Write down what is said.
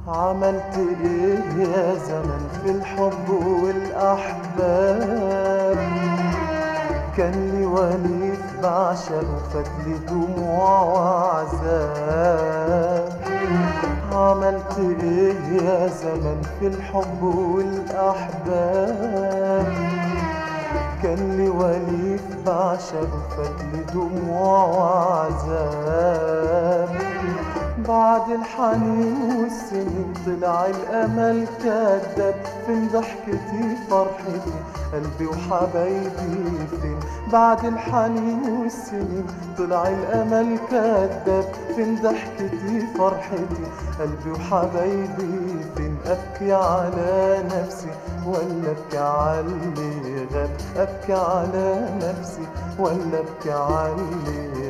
عملت ايه يا زمن في الحب والاحباب كان لي وليف بعشقه فاتلي دموع وعذاب عملت ايه يا زمن في الحب والاحباب كان لي وليف بعشقه فاتلي دموع وعذاب بعد الحنين والسنين طلع الامل كذاب فين ضحكتي فرحتي قلبي وحبايبي فين بعد الحنين والسنين طلع الامل كذاب فين ضحكتي فرحتي قلبي وحبايبي فين ابكي على نفسي ولا ابكي على اللي غاب ابكي على نفسي ولا ابكي على اللي